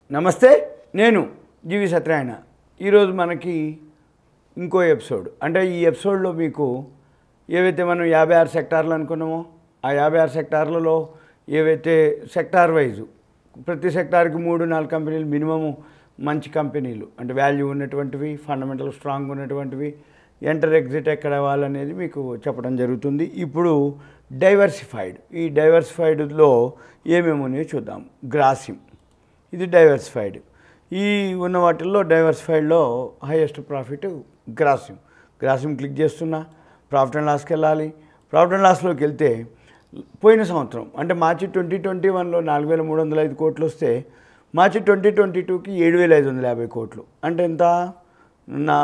నమస్తే నేను జీవి సత్యనారాయణ ఈరోజు మనకి ఇంకో ఎపిసోడ్ అంటే ఈ ఎపిసోడ్లో మీకు ఏవైతే మనం యాభై ఆరు సెక్టార్లు అనుకున్నామో ఆ యాభై ఆరు సెక్టార్లలో ఏవైతే సెక్టార్ వైజు ప్రతి సెక్టార్కి మూడు నాలుగు కంపెనీలు మినిమము మంచి కంపెనీలు అంటే వాల్యూ ఉన్నటువంటివి ఫండమెంటల్ స్ట్రాంగ్ ఉన్నటువంటివి ఎంటర్ ఎగ్జిట్ ఎక్కడ వాళ్ళనేది మీకు చెప్పడం జరుగుతుంది ఇప్పుడు డైవర్సిఫైడ్ ఈ డైవర్సిఫైడ్లో ఏమేమి ఉన్నాయో చూద్దాం గ్రాసిమ్ ఇది డైవర్సిఫైడ్ ఈ ఉన్న వాటిల్లో డైవర్సిఫైడ్లో highest profit Grasim Grasim click చేస్తున్నా ప్రాఫిట్ అండ్ లాస్కి వెళ్ళాలి ప్రాఫిట్ అండ్ లాస్లోకి వెళ్తే పోయిన సంవత్సరం అంటే మార్చి ట్వంటీ ట్వంటీ వన్లో నాలుగు వేల మూడు వందల ఐదు కోట్లు వస్తే మార్చి ట్వంటీ ట్వంటీ టూకి ఏడు వేల ఐదు వందల యాభై కోట్లు అంటే ఎంత నా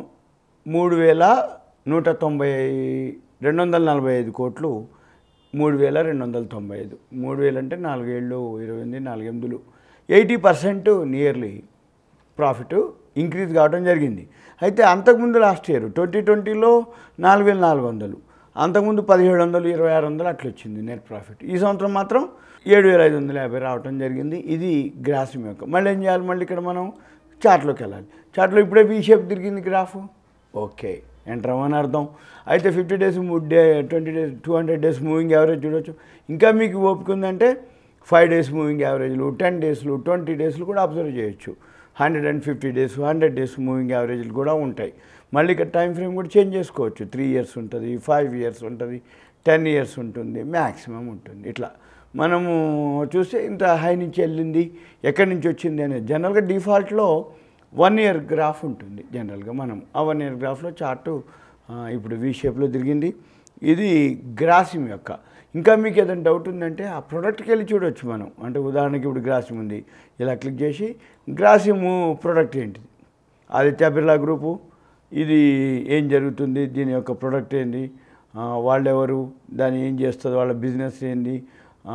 మూడు వేల నూట తొంభై రెండు వందల నలభై ఐదు కోట్లు మూడు వేల రెండు వందల తొంభై ఐదు మూడు వేలు అంటే నాలుగేళ్ళు ఇరవై ఎనిమిది నాలుగు ఎనిమిదిలు eighty percent nearly profit increase కావడం జరిగింది అయితే అంతకుముందు లాస్ట్ ఇయర్ ట్వంటీ ట్వంటీలో నాలుగు వేల నాలుగు వందలు అంతకుముందు పదిహేడు వందలు ఇరవై ఆరు వందలు అట్లా వచ్చింది నెట్ ప్రాఫిట్ ఈ సంవత్సరం మాత్రం ఏడు వేల ఐదు వందల యాభై రావడం జరిగింది ఇది గ్రాసిమ్ యొక్క మళ్ళీ ఏం చేయాలి మళ్ళీ ఇక్కడ మనం చార్ట్లోకి వెళ్ళాలి చార్ట్లో ఇప్పుడే వీ షేప్ తిరిగింది గ్రాఫ్ ఓకే ఎంటర్ అవ్వని అర్థం అయితే fifty days day twenty days two hundred days moving average చూడొచ్చు ఇంకా మీకు ఓపిక ఉందంటే ఫైవ్ డేస్ మూవింగ్ యావరేజ్లు టెన్ డేస్లు ట్వంటీ డేస్లు కూడా అబ్జర్వ్ చేయొచ్చు hundred and fifty days hundred days moving యావరేజ్లు కూడా ఉంటాయి మళ్ళీ ఇక్కడ టైం ఫ్రేమ్ కూడా చేంజ్ చేసుకోవచ్చు త్రీ ఇయర్స్ ఉంటుంది ఫైవ్ ఇయర్స్ ఉంటుంది టెన్ ఇయర్స్ ఉంటుంది మ్యాక్సిమం ఉంటుంది ఇట్లా మనము చూస్తే ఇంత హై నుంచి వెళ్ళింది ఎక్కడి నుంచి వచ్చింది అనేది జనరల్గా డిఫాల్ట్లో వన్ ఇయర్ గ్రాఫ్ ఉంటుంది జనరల్గా మనం ఆ వన్ ఇయర్ గ్రాఫ్లో చార్టు ఆ, ఇప్పుడు వి షేప్లో తిరిగింది ఇది గ్రాసిమ్ యొక్క ఇంకా మీకు ఏదైనా డౌట్ ఉందంటే ఆ ప్రోడక్ట్కి వెళ్ళి చూడొచ్చు మనం అంటే ఉదాహరణకి ఇప్పుడు గ్రాసిమ్ ఉంది ఇలా క్లిక్ చేసి గ్రాసిమ్ ప్రోడక్ట్ ఏంటిది ఆదిత్య బిర్లా గ్రూపు ఇది ఏం జరుగుతుంది దీని యొక్క ప్రోడక్ట్ ఏంది ఆ, వాళ్ళెవరు దాన్ని ఏం చేస్తుంది వాళ్ళ బిజినెస్ ఏంది ఆ,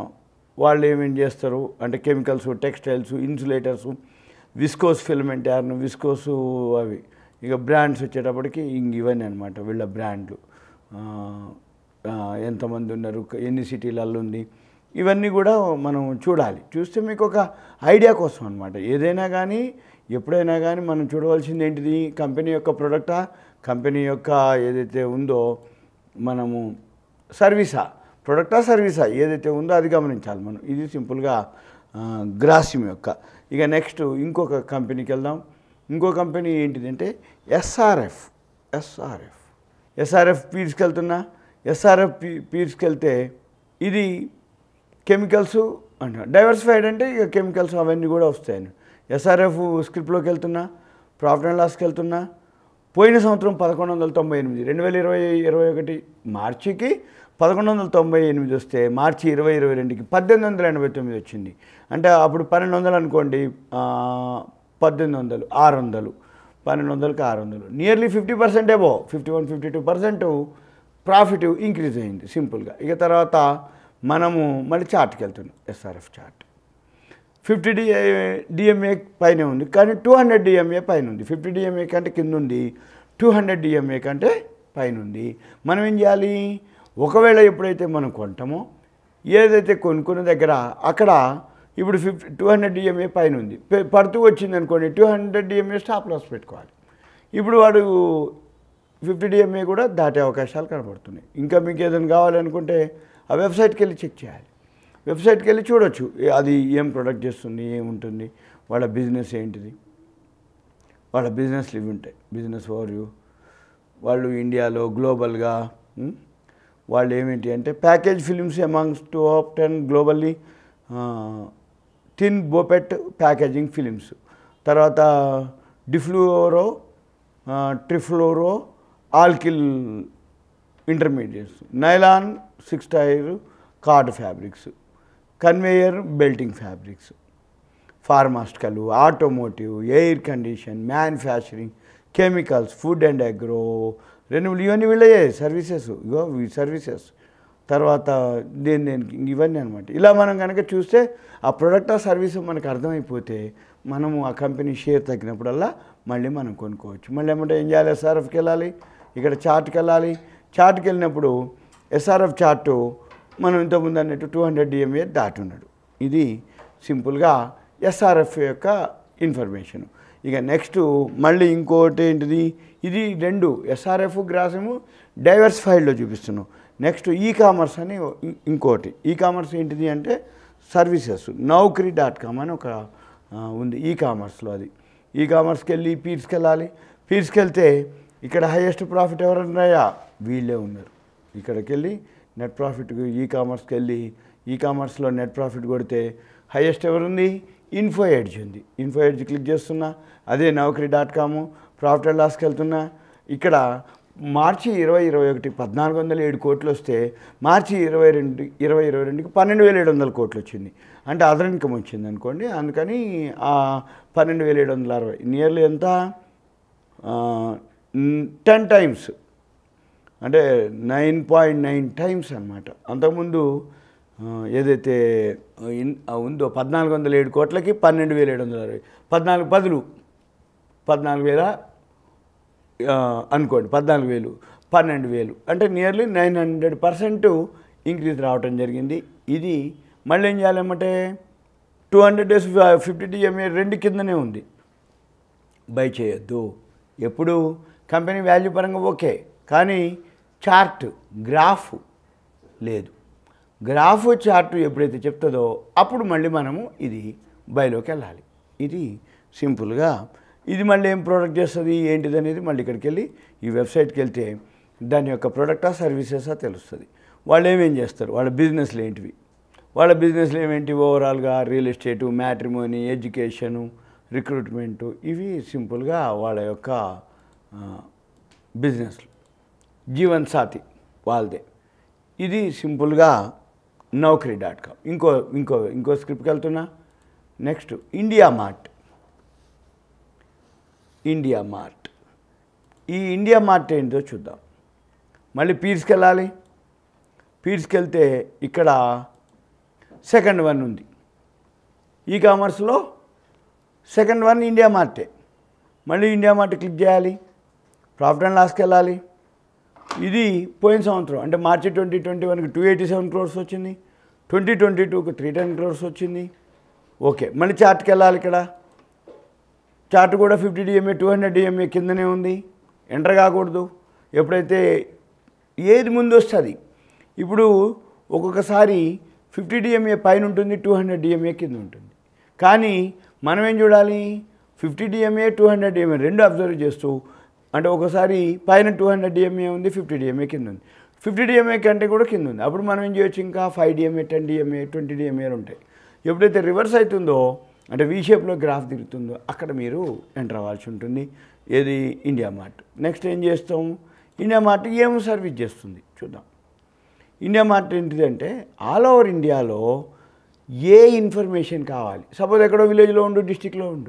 వాళ్ళు ఏమేం చేస్తారు అంటే chemicals textiles insulators viscose filament yarn viscose అవి ఇక బ్రాండ్స్ వచ్చేటప్పటికి ఇంక ఇవన్నీ అనమాట వీళ్ళ బ్రాండ్లు ఆ, ఆ, ఎంతమంది ఉన్నారు ఎన్ని సిటీలలో ఉంది ఇవన్నీ కూడా మనం చూడాలి చూస్తే మీకు ఒక ఐడియా కోసం అనమాట ఏదైనా కానీ ఎప్పుడైనా కానీ మనం చూడవలసింది ఏంటిది కంపెనీ యొక్క ప్రొడక్టా కంపెనీ యొక్క ఏదైతే ఉందో మనము సర్వీసా ప్రొడక్టా సర్వీసా ఏదైతే ఉందో అది గమనించాలి మనం ఇది సింపుల్గా గ్రాసిమ్ యొక్క ఇక నెక్స్ట్ ఇంకొక కంపెనీకి వెళ్దాం ఇంకో కంపెనీ ఏంటిదంటే ఎస్ఆర్ఎఫ్ ఎస్ఆర్ఎఫ్ ఎస్ఆర్ఎఫ్ పీర్స్కి వెళ్తున్నా ఎస్ఆర్ఎఫ్ పీ పీర్స్కి వెళ్తే ఇది కెమికల్స్ అంట డైవర్సిఫైడ్ అంటే ఇక కెమికల్స్ అవన్నీ కూడా వస్తాయని ఎస్ఆర్ఎఫ్ స్క్రిప్ట్లోకి వెళ్తున్నా ప్రాఫిట్ అండ్ లాస్కి వెళ్తున్నా పోయిన సంవత్సరం పదకొండు వందల తొంభై ఎనిమిది రెండు వేల ఇరవై ఇరవై ఒకటి మార్చికి పదకొండు వందల తొంభై ఎనిమిది వస్తే మార్చి ఇరవై ఇరవై రెండుకి పద్దెనిమిది వందల ఎనభై తొమ్మిది వచ్చింది అంటే అప్పుడు పన్నెండు వందలు అనుకోండి ఆ, పద్దెనిమిది వందలు ఆరు వందలు పన్నెండు వందలకి ఆరు వందలు నియర్లీ ఫిఫ్టీ పర్సెంట్ ఏవో fifty one fifty two percent profit increase అయింది సింపుల్గా ఇక తర్వాత మనము మళ్ళీ చార్ట్కి వెళ్తున్నాం SRF chart fifty D DMA పైన ఉంది కానీ టూ హండ్రెడ్ డిఎంఏ పైన ఉంది ఫిఫ్టీ డిఎంఏ కంటే కింద ఉంది టూ హండ్రెడ్ డిఎంఏ కంటే పైన ఉంది మనం ఏం చేయాలి ఒకవేళ ఎప్పుడైతే మనం కొంటామో ఏదైతే కొనుక్కున్న దగ్గర అక్కడ ఇప్పుడు ఫిఫ్టీ టూ హండ్రెడ్ డిఎంఏ పైన ఉంది పె- పడుతూ వచ్చింది అనుకోండి two hundred DMA stop loss పెట్టుకోవాలి ఇప్పుడు వాడు ఫిఫ్టీ డిఎంఏ కూడా దాటే అవకాశాలు కనబడుతున్నాయి ఇంకా మీకు ఏదైనా కావాలనుకుంటే ఆ వెబ్సైట్కి వెళ్ళి చెక్ చేయాలి వెబ్సైట్కి వెళ్ళి చూడొచ్చు ఏ- అది ఏం ప్రొడక్ట్ చేస్తుంది ఏముంటుంది వాళ్ళ బిజినెస్ ఏంటిది వాళ్ళ బిజినెస్లు ఇవి ఉంటాయి బిజినెస్ ఓవర్వ్యూ వాళ్ళు ఇండియాలో గ్లోబల్గా ఉమ్, వాళ్ళు ఏమిటి అంటే package films amongst two of ten globally tin BOPET packaging films తర్వాత difluoro trifluoro alkyl intermediates nylon six tyre cord fabrics conveyor belting fabrics pharmaceutical automotive air condition manufacturing chemicals food and agro renewable ఇవన్నీ వీళ్ళయే services ఇగో ఈ services తర్వాత దేని దేనికి ఇవన్నీ అనమాట ఇలా మనం కనుక చూస్తే ఆ ప్రోడక్ట్ ఆ సర్వీస్ మనకు అర్థమైపోతే మనము ఆ కంపెనీ షేర్ తగ్గినప్పుడల్లా మళ్ళీ మనం కొనుక్కోవచ్చు మళ్ళీ ఏమంటే ఏం చేయాలి ఎస్ఆర్ఎఫ్కి వెళ్ళాలి ఇక్కడ చార్ట్కి వెళ్ళాలి చార్ట్కి వెళ్ళినప్పుడు ఎస్ఆర్ఎఫ్ చార్టు మనం ఇంతకుముందు అన్నట్టు టూ హండ్రెడ్ డిఎంఏ దాటున్నాడు ఇది సింపుల్గా ఎస్ఆర్ఎఫ్ యొక్క ఇన్ఫర్మేషన్ ఇక నెక్స్ట్ మళ్ళీ ఇంకోటి ఏంటిది ఇది రెండు ఎస్ఆర్ఎఫ్ గ్రాసము డైవర్సిఫైడ్లో చూపిస్తున్నాం నెక్స్ట్ ఈ కామర్స్ అని ఇ- ఇంకోటి ఈ కామర్స్ ఏంటిది అంటే సర్వీసెస్ నౌకరీ డాట్ కామ్ అని ఒక ఆ, ఉంది ఈ కామర్స్లో అది ఈ కామర్స్కి వెళ్ళి పీర్స్కి వెళ్ళాలి పీర్స్కి వెళ్తే ఇక్కడ హైయెస్ట్ ప్రాఫిట్ ఎవరున్నాయా వీళ్ళే ఉన్నారు ఇక్కడికి వెళ్ళి నెట్ ప్రాఫిట్ ఈ కామర్స్కి వెళ్ళి ఈ కామర్స్లో నెట్ ప్రాఫిట్ కొడితే హైయెస్ట్ ఎవరుంది ఇన్ఫో ఎడ్జ్ ఉంది ఇన్ఫో ఎడ్జ్ క్లిక్ చేస్తున్నా అదే Naukri dot com profit and లాస్కి వెళ్తున్నా ఇక్కడ మార్చి ఇరవై ఇరవై ఒకటి పద్నాలుగు వందల ఏడు కోట్లు వస్తే మార్చి ఇరవై రెండు ఇరవై ఇరవై రెండుకి పన్నెండు వేల ఏడు వందల కోట్లు వచ్చింది అంటే అదర్ ఇన్కమ్ వచ్చింది అనుకోండి అందుకని ఆ పన్నెండు వేల ఏడు వందల అరవై నియర్లీ ఎంత టెన్ టైమ్స్ అంటే నైన్ పాయింట్ నైన్ టైమ్స్ అనమాట అంతకుముందు ఆ, ఏదైతే ఇన్- ఆ ఉందో పద్నాలుగు వందల ఏడు కోట్లకి పన్నెండు వేల ఏడు వందల అరవై పద్నాలుగు పదులు పద్నాలుగు వేల ఆ, అనుకోండి పద్నాలుగు వేలు పన్నెండు వేలు అంటే nearly nine hundred percent increase రావటం జరిగింది ఇది మళ్ళీ ఏం చేయాలంటే two hundred days fifty DMA రెండు కిందనే ఉంది బై చేయొద్దు ఎప్పుడు కంపెనీ వాల్యూ పరంగా ఓకే కానీ చార్ట్ గ్రాఫ్ లేదు గ్రాఫ్ చార్ట్ ఎప్పుడైతే చెప్తుందో అప్పుడు మళ్ళీ మనము ఇది బైలోకి వెళ్ళాలి ఇది సింపుల్గా ఇది మళ్ళీ ఏం ప్రోడక్ట్ చేస్తుంది ఏంటిది అనేది మళ్ళీ ఇక్కడికి వెళ్ళి ఈ వెబ్సైట్కి వెళ్తే దాని యొక్క ప్రోడక్టా సర్వీసెసా తెలుస్తుంది వాళ్ళు ఏమేం చేస్తారు వాళ్ళ బిజినెస్లు ఏంటివి వాళ్ళ బిజినెస్లు ఏమేంటి ఓవరాల్గా real estate matrimony education recruitment ఇవి సింపుల్గా వాళ్ళ యొక్క ఆ, బిజినెస్లు జీవన్ సాథి వాళ్ళదే ఇది సింపుల్గా నౌకరీ డాట్ కామ్ ఇంకో ఇంకో ఇంకో స్క్రిప్ట్కి వెళ్తున్నా next India Mart India Mart ఈ ఇండియా మార్ట్ ఏంటో చూద్దాం మళ్ళీ పీర్స్కి వెళ్ళాలి పీర్స్కి వెళ్తే ఇక్కడ సెకండ్ వన్ ఉంది ఈ కామర్స్లో సెకండ్ వన్ ఇండియా మార్టే మళ్ళీ ఇండియా మార్ట్ క్లిక్ చేయాలి ప్రాఫిట్ అండ్ లాస్కి వెళ్ళాలి ఇది పోయిన సంవత్సరం అంటే మార్చి ట్వంటీ ట్వంటీ వన్కి టూ ఎయిటీ సెవెన్ క్రోర్స్ వచ్చింది ట్వంటీ ట్వంటీ టూకి త్రీ టెన్ క్రోర్స్ వచ్చింది ఓకే మళ్ళీ చార్ట్కి వెళ్ళాలి ఇక్కడ చార్ట్ కూడా fifty DMA two hundred DMA కిందనే ఉంది ఎంటర్ కాకూడదు ఎప్పుడైతే ఏది ముందు వస్తుంది ఇప్పుడు ఒక్కొక్కసారి ఫిఫ్టీ డిఎంఏ పైన ఉంటుంది టూ హండ్రెడ్ డిఎంఏ కింద ఉంటుంది కానీ మనం ఏం చూడాలి fifty DMA two hundred DMA రెండు అబ్జర్వ్ చేస్తూ అంటే ఒకసారి పైన టూ హండ్రెడ్ డిఎంఏ ఉంది ఫిఫ్టీ డిఎంఏ కింద ఉంది ఫిఫ్టీ డిఎంఏ కంటే కూడా కింద ఉంది అప్పుడు మనం ఏం చేయొచ్చు ఇంకా five DMA ten DMA twenty డిఎంఏలు ఉంటాయి ఎప్పుడైతే రివర్స్ అవుతుందో అంటే వీ షేప్లో గ్రాఫ్ తిరుగుతుందో అక్కడ మీరు ఎంటర్ అవ్వాల్సి ఉంటుంది ఏది ఇండియా మార్ట్ నెక్స్ట్ ఏం చేస్తాం ఇండియా మార్ట్ ఏం సర్వీస్ చేస్తుంది చూద్దాం ఇండియా మార్ట్ ఏంటిదంటే ఆల్ ఓవర్ ఇండియాలో ఏ ఇన్ఫర్మేషన్ కావాలి సపోజ్ ఎక్కడో విలేజ్లో ఉండు డిస్టిక్లో ఉండు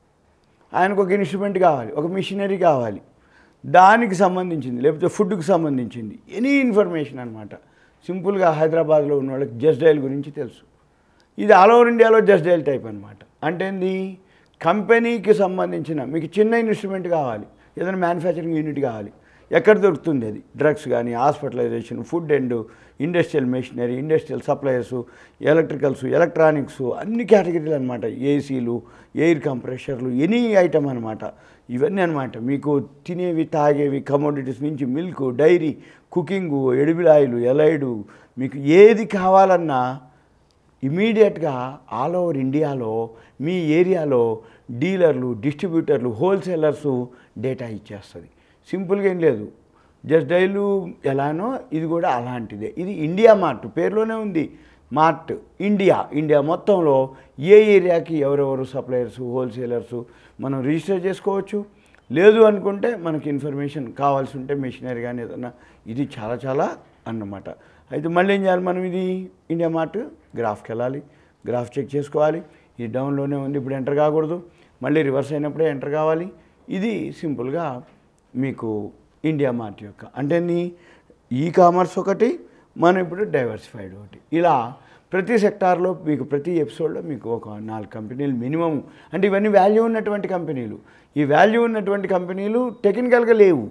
ఆయనకు ఒక ఇన్స్ట్రుమెంట్ కావాలి ఒక మిషనరీ కావాలి దానికి సంబంధించింది లేకపోతే ఫుడ్కి సంబంధించింది ఎనీ ఇన్ఫర్మేషన్ అనమాట సింపుల్గా హైదరాబాద్లో ఉన్న వాళ్ళకి జస్ట్ డైల్ గురించి తెలుసు ఇది ఆల్ ఓవర్ ఇండియాలో జస్ట్ డైల్ టైప్ అనమాట అంటే ఏంది కంపెనీకి సంబంధించిన మీకు చిన్న ఇన్స్ట్రుమెంట్ కావాలి ఏదైనా మ్యానుఫ్యాక్చరింగ్ యూనిట్ కావాలి ఎక్కడ దొరుకుతుంది అది డ్రగ్స్ కానీ hospitalization food and industrial machinery industrial suppliers electricals electronics అన్ని కేటగిరీలు అనమాట ఏసీలు ఎయిర్ కంప్రెషర్లు ఎనీ ఐటమ్ అనమాట ఇవన్నీ అనమాట మీకు తినేవి తాగేవి కమోడిటీస్ నుంచి milk dairy cooking edible oil allied మీకు ఏది కావాలన్నా ఇమీడియట్గా ఆల్ ఓవర్ ఇండియాలో మీ ఏరియాలో డీలర్లు డిస్ట్రిబ్యూటర్లు హోల్సేలర్సు డేటా ఇచ్చేస్తుంది సింపుల్గా ఏం లేదు జస్ట్ డైలు ఎలానో ఇది కూడా అలాంటిదే ఇది ఇండియా మార్ట్ పేరులోనే ఉంది మార్ట్ ఇండియా ఇండియా మొత్తంలో ఏ ఏరియాకి ఎవరెవరు సప్లయర్స్ హోల్సేలర్స్ మనం రిజిస్టర్ చేసుకోవచ్చు లేదు అనుకుంటే మనకి ఇన్ఫర్మేషన్ కావాల్సి ఉంటే మెషినరీ కానీ ఏదన్నా ఇది చాలా చాలా అన్నమాట అయితే మళ్ళీ ఏం చేయాలి మనం ఇది ఇండియా మార్ట్ గ్రాఫ్కి వెళ్ళాలి గ్రాఫ్ చెక్ చేసుకోవాలి ఇది డౌన్లోనే ఉంది ఇప్పుడు ఎంటర్ కాకూడదు మళ్ళీ రివర్స్ అయినప్పుడే ఎంటర్ కావాలి ఇది సింపుల్గా మీకు ఇండియా మార్ట్ యొక్క అంటే నీ ఈ కామర్స్ ఒకటి మనం ఇప్పుడు డైవర్సిఫైడ్ ఒకటి ఇలా ప్రతి సెక్టార్లో మీకు ప్రతి ఎపిసోడ్లో మీకు ఒక నాలుగు కంపెనీలు మినిమం అంటే ఇవన్నీ వాల్యూ ఉన్నటువంటి కంపెనీలు ఈ వాల్యూ ఉన్నటువంటి కంపెనీలు టెక్నికల్గా లేవు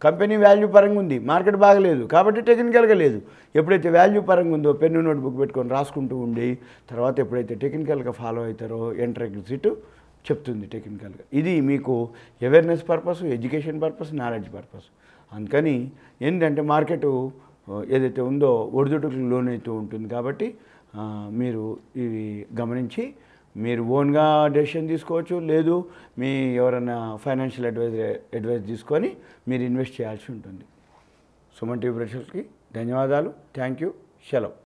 కంపెనీ వాల్యూ పరంగా ఉంది మార్కెట్ బాగలేదు కాబట్టి టెక్నికల్గా లేదు ఎప్పుడైతే వాల్యూ పరంగా ఉందో పెన్ను నోట్బుక్ పెట్టుకొని రాసుకుంటూ ఉండి తర్వాత ఎప్పుడైతే టెక్నికల్గా ఫాలో అవుతారో ఎంటర్ ఎగ్జిట్ చెప్తుంది టెక్నికల్గా ఇది మీకు awareness purpose education purpose knowledge purpose అందుకని ఏంటంటే మార్కెట్ ఏదైతే ఉందో ఒడిదుడుకులకు లోనైతూ ఉంటుంది కాబట్టి ఆ, మీరు ఇవి గమనించి మీరు ఓన్గా డెసిషన్ తీసుకోవచ్చు లేదు మీ ఎవరైనా ఫైనాన్షియల్ అడ్వైజ్ అడ్వైస్ తీసుకొని మీరు ఇన్వెస్ట్ చేయాల్సి ఉంటుంది సుమన్ టీవీ ప్రేక్షకులకి ధన్యవాదాలు థ్యాంక్ యూ సెలవు